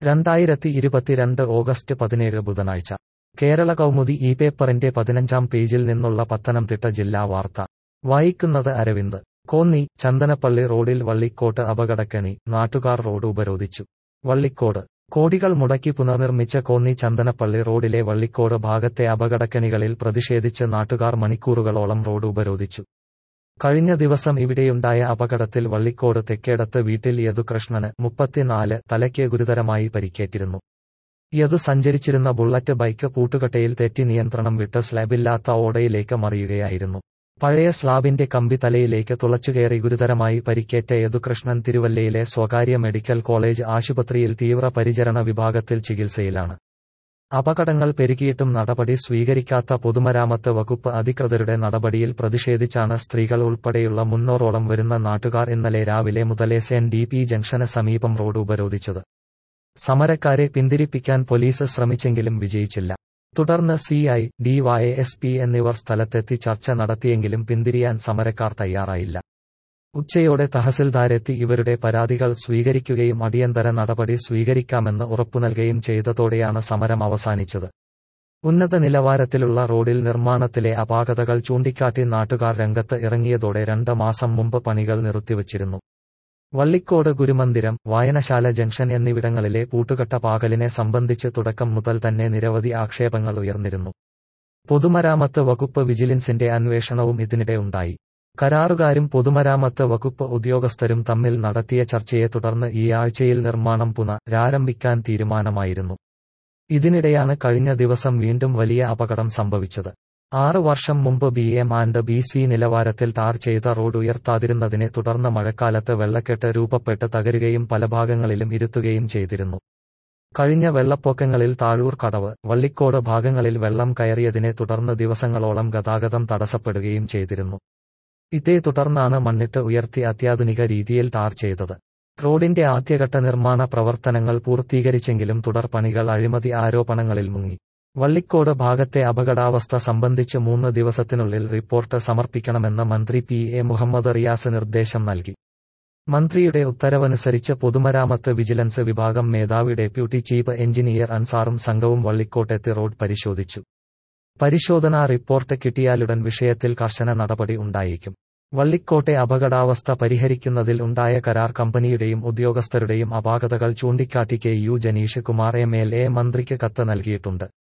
രണ്ടായിരത്തി ഇരുപത്തിരണ്ട് ഓഗസ്റ്റ് പതിനേഴ് ബുധനാഴ്ച കേരള കൗമുദി ഈ പേപ്പറിന്റെ പതിനഞ്ചാം പേജിൽ നിന്നുള്ള പത്തനംതിട്ട ജില്ലാ വാർത്ത വായിക്കുന്നത് അരവിന്ദ് കോന്നി ചന്ദനപ്പള്ളി റോഡിൽ വള്ളിക്കോട്ട് അപകടക്കണി നാട്ടുകാർ റോഡ് ഉപരോധിച്ചു വള്ളിക്കോട് കോടികൾ മുടക്കി പുനർനിർമ്മിച്ച കോന്നി ചന്ദനപ്പള്ളി റോഡിലെ വള്ളിക്കോട് ഭാഗത്തെ അപകടക്കണികളിൽ പ്രതിഷേധിച്ച് നാട്ടുകാർ മണിക്കൂറുകളോളം റോഡ് ഉപരോധിച്ചു കഴിഞ്ഞ ദിവസം ഇവിടെയുണ്ടായ അപകടത്തിൽ വള്ളിക്കോട് തെക്കേടത്ത് വീട്ടിൽ യദുകൃഷ്ണന് മുപ്പത്തിനാല് തലയ്ക്ക് ഗുരുതരമായി പരിക്കേറ്റിരുന്നു യദു സഞ്ചരിച്ചിരുന്ന ബുള്ളറ്റ് ബൈക്ക് പൂട്ടുകട്ടയിൽ തെറ്റി നിയന്ത്രണം വിട്ട് സ്ലാബില്ലാത്ത ഓടയിലേക്ക് മറിയുകയായിരുന്നു പഴയ സ്ലാബിന്റെ കമ്പി തലയിലേക്ക് തുളച്ചുകയറി ഗുരുതരമായി പരിക്കേറ്റ യദുകൃഷ്ണൻ തിരുവല്ലയിലെ സ്വകാര്യ മെഡിക്കൽ കോളേജ് ആശുപത്രിയിൽ തീവ്രപരിചരണ വിഭാഗത്തിൽ ചികിത്സയിലാണ് അപകടങ്ങൾ പെരുകിയിട്ടും നടപടി സ്വീകരിക്കാത്ത പൊതുമരാമത്ത് വകുപ്പ് അധികൃതരുടെ നടപടിയിൽ പ്രതിഷേധിച്ചാണ് സ്ത്രീകൾ ഉൾപ്പെടെയുള്ള മുന്നൂറോളം വരുന്ന നാട്ടുകാർ ഇന്നലെ രാവിലെ മുതലേ സെൻ ഡി പി ജംഗ്ഷന് സമീപം റോഡ് ഉപരോധിച്ചത് സമരക്കാരെ പിന്തിരിപ്പിക്കാൻ പോലീസ് ശ്രമിച്ചെങ്കിലും വിജയിച്ചില്ല തുടർന്ന് C I D Y S P എന്നിവർ സ്ഥലത്തെത്തി ചർച്ച നടത്തിയെങ്കിലും പിന്തിരിയാൻ സമരക്കാർ തയ്യാറായില്ല ഉച്ചയോടെ തഹസിൽദാരെത്തി ഇവരുടെ പരാതികൾ സ്വീകരിക്കുകയും അടിയന്തര നടപടി സ്വീകരിക്കാമെന്ന് ഉറപ്പുനൽകുകയും ചെയ്തതോടെയാണ് സമരം അവസാനിച്ചത് ഉന്നത നിലവാരത്തിലുള്ള റോഡിൽ നിർമ്മാണത്തിലെ അപാകതകൾ ചൂണ്ടിക്കാട്ടി നാട്ടുകാർ രംഗത്ത് ഇറങ്ങിയതോടെ രണ്ട് മാസം മുമ്പ് പണികൾ നിർത്തിവച്ചിരുന്നു വള്ളിക്കോട് ഗുരുമന്ദിരം വായനശാല ജംഗ്ഷൻ എന്നിവിടങ്ങളിലെ പൂട്ടുകെട്ട പാകലിനെ സംബന്ധിച്ച് തുടക്കം മുതൽ തന്നെ നിരവധി ആക്ഷേപങ്ങൾ ഉയർന്നിരുന്നു പൊതുമരാമത്ത് വകുപ്പ് വിജിലൻസിന്റെ അന്വേഷണവും ഇതിനിടെ ഉണ്ടായി കരാറുകാരും പൊതുമരാമത്ത് വകുപ്പ് ഉദ്യോഗസ്ഥരും തമ്മിൽ നടത്തിയ ചർച്ചയെ തുടർന്ന് ഈ ആഴ്ചയിൽ നിർമ്മാണം പുനരാരംഭിക്കാൻ തീരുമാനമായിരുന്നു ഇതിനിടെയാണ് കഴിഞ്ഞ ദിവസം വീണ്ടും വലിയ അപകടം സംഭവിച്ചത് ആറ് വർഷം മുമ്പ് B M and B C നിലവാരത്തിൽ ടാർ ചെയ്ത റോഡ് ഉയർത്താതിരുന്നതിനെ തുടർന്ന് മഴക്കാലത്ത് വെള്ളക്കെട്ട് രൂപപ്പെട്ട് തകരുകയും പല ഭാഗങ്ങളിലും ഇരുത്തുകയും ചെയ്തിരുന്നു കഴിഞ്ഞ വെള്ളപ്പൊക്കങ്ങളിൽ താഴൂർ കടവ് വള്ളിക്കോട് ഭാഗങ്ങളിൽ വെള്ളം കയറിയതിനെ തുടർന്ന് ദിവസങ്ങളോളം ഗതാഗതം തടസ്സപ്പെടുകയും ചെയ്തിരുന്നു ഇതേ തുടർന്നാണ് മണ്ണിട്ട് ഉയർത്തി അത്യാധുനിക രീതിയിൽ ടാർ ചെയ്തത് റോഡിന്റെ ആദ്യഘട്ട നിർമ്മാണ പ്രവർത്തനങ്ങൾ പൂർത്തീകരിച്ചെങ്കിലും തുടർ പണികൾ അഴിമതി ആരോപണങ്ങളിൽ മുങ്ങി വള്ളിക്കോട് ഭാഗത്തെ അപകടാവസ്ഥ സംബന്ധിച്ച് മൂന്ന് ദിവസത്തിനുള്ളിൽ റിപ്പോർട്ട് സമർപ്പിക്കണമെന്ന് മന്ത്രി പി എ മുഹമ്മദ് റിയാസ് നിർദ്ദേശം നൽകി മന്ത്രിയുടെ ഉത്തരവനുസരിച്ച് പൊതുമരാമത്ത് വിജിലൻസ് വിഭാഗം മേധാവി ഡെപ്യൂട്ടി ചീഫ് എഞ്ചിനീയർ അൻസാറും സംഘവും വള്ളിക്കോട്ടെത്തി റോഡ് പരിശോധിച്ചു പരിശോധനാ റിപ്പോർട്ട് കിട്ടിയാലുടൻ വിഷയത്തിൽ കർശന നടപടി ഉണ്ടായേക്കും വള്ളിക്കോട്ടെ അപകടാവസ്ഥ പരിഹരിക്കുന്നതിൽ ഉണ്ടായ കരാർ കമ്പനിയുടെയും ഉദ്യോഗസ്ഥരുടെയും അപാകതകൾ ചൂണ്ടിക്കാട്ടി K U Janeesh Kumar M L A മന്ത്രിക്ക് കത്ത് നൽകിയിട്ടുണ്ട്